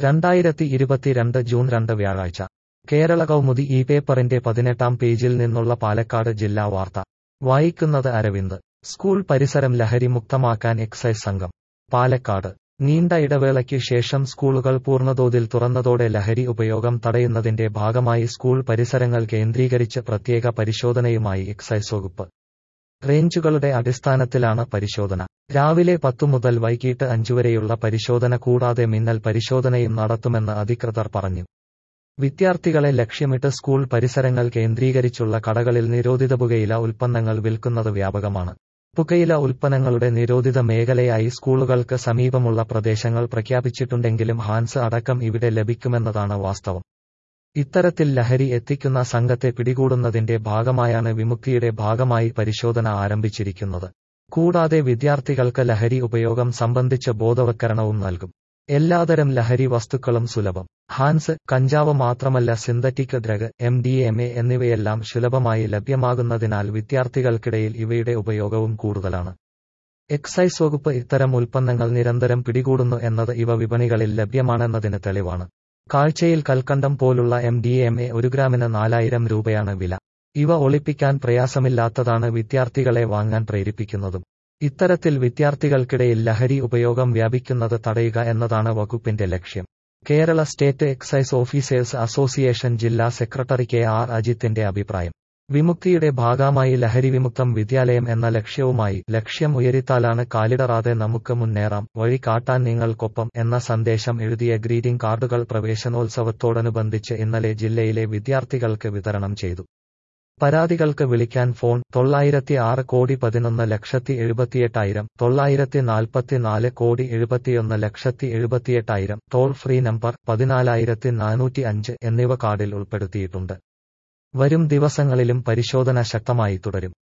രണ്ടായിരത്തി ഇരുപത്തിരണ്ട് ജൂൺ രണ്ട് വ്യാഴാഴ്ച കേരള കൗമുദി ഈ പേപ്പറിന്റെ പതിനെട്ടാം പേജിൽ നിന്നുള്ള പാലക്കാട് ജില്ലാ വാർത്ത വായിക്കുന്നത് അരവിന്ദ് സ്കൂൾ പരിസരം ലഹരി മുക്തമാക്കാൻ എക്സൈസ് സംഘം പാലക്കാട് നീണ്ട ഇടവേളയ്ക്ക് ശേഷം സ്കൂളുകൾ പൂർണ്ണതോതിൽ തുറന്നതോടെ ലഹരി ഉപയോഗം തടയുന്നതിന്റെ ഭാഗമായി സ്കൂൾ പരിസരങ്ങൾ കേന്ദ്രീകരിച്ച് പ്രത്യേക പരിശോധനയുമായി എക്സൈസ് വകുപ്പ് റേഞ്ചുകളുടെ അടിസ്ഥാനത്തിലാണ് പരിശോധന രാവിലെ പത്തു മുതൽ വൈകിട്ട് അഞ്ചുവരെയുള്ള പരിശോധന കൂടാതെ മിന്നൽ പരിശോധനയും നടത്തുമെന്ന് അധികൃതർ പറഞ്ഞു വിദ്യാർത്ഥികളെ ലക്ഷ്യമിട്ട് സ്കൂൾ പരിസരങ്ങൾ കേന്ദ്രീകരിച്ചുള്ള കടകളിൽ നിരോധിത പുകയില ഉൽപ്പന്നങ്ങൾ വിൽക്കുന്നത് വ്യാപകമാണ് പുകയില ഉൽപ്പന്നങ്ങളുടെ നിരോധിത മേഖലയായി സ്കൂളുകൾക്ക് സമീപമുള്ള പ്രദേശങ്ങൾ പ്രഖ്യാപിച്ചിട്ടുണ്ടെങ്കിലും ഹാൻസ് അടക്കം ഇവിടെ ലഭിക്കുമെന്നതാണ് വാസ്തവം ഇത്തരത്തിൽ ലഹരി എത്തിക്കുന്ന സംഘത്തെ പിടികൂടുന്നതിന്റെ ഭാഗമായാണ് വിമുക്തിയുടെ ഭാഗമായി പരിശോധന ആരംഭിച്ചിരിക്കുന്നത് കൂടാതെ വിദ്യാർത്ഥികൾക്ക് ലഹരി ഉപയോഗം സംബന്ധിച്ച ബോധവൽക്കരണവും നൽകും എല്ലാതരം ലഹരി വസ്തുക്കളും സുലഭം ഹാൻസ് കഞ്ചാവ് മാത്രമല്ല synthetic drug M D M A എന്നിവയെല്ലാം സുലഭമായി ലഭ്യമാകുന്നതിനാൽ വിദ്യാർത്ഥികൾക്കിടയിൽ ഇവയുടെ ഉപയോഗവും കൂടുതലാണ് എക്സൈസ് വകുപ്പ് ഇത്തരം ഉൽപ്പന്നങ്ങൾ നിരന്തരം പിടികൂടുന്നു എന്നത് ഇവ വിപണികളിൽ ലഭ്യമാണെന്നതിന് തെളിവാണ് കാഴ്ചയിൽ കൽക്കണ്ടം പോലുള്ള എം ഡി എം എ ഒരു ഗ്രാമിന് നാലായിരം രൂപയാണ് വില ഇവ ഒളിപ്പിക്കാൻ പ്രയാസമില്ലാത്തതാണ് വിദ്യാർത്ഥികളെ വാങ്ങാൻ പ്രേരിപ്പിക്കുന്നതും ഇത്തരത്തിൽ വിദ്യാർത്ഥികൾക്കിടയിൽ ലഹരി ഉപയോഗം വ്യാപിക്കുന്നത് തടയുക എന്നതാണ് വകുപ്പിന്റെ ലക്ഷ്യം Kerala state excise officers association ജില്ലാ സെക്രട്ടറി കെ ആർ അജിത്തിന്റെ അഭിപ്രായം വിമുക്തിയുടെ ഭാഗമായി ലഹരി വിമുക്തം വിദ്യാലയം എന്ന ലക്ഷ്യവുമായി ലക്ഷ്യം ഉയരിത്താലാണ് കാലിടറാതെ നമുക്ക് മുന്നേറാം വഴി കാട്ടാൻ നിങ്ങൾക്കൊപ്പം എന്ന സന്ദേശം എഴുതിയ ഗ്രീറ്റിംഗ് കാർഡുകൾ പ്രവേശനോത്സവത്തോടനുബന്ധിച്ച് ഇന്നലെ ജില്ലയിലെ വിദ്യാർത്ഥികൾക്ക് വിതരണം ചെയ്തു പരാതികൾക്ക് വിളിക്കാൻ ഫോൺ തൊള്ളായിരത്തി ആറ് കോടി പതിനൊന്ന് ലക്ഷത്തി എഴുപത്തിയെട്ടായിരം തൊള്ളായിരത്തി നാൽപ്പത്തിനാല് കോടി എഴുപത്തിയൊന്ന് ലക്ഷത്തി എഴുപത്തിയെട്ടായിരം ടോൾ ഫ്രീ നമ്പർ പതിനാലായിരത്തി നാനൂറ്റി അഞ്ച് എന്നിവ കാർഡിൽ ഉൾപ്പെടുത്തിയിട്ടുണ്ട് വരും ദിവസങ്ങളിലും പരിശോധന ശക്തമായി തുടരും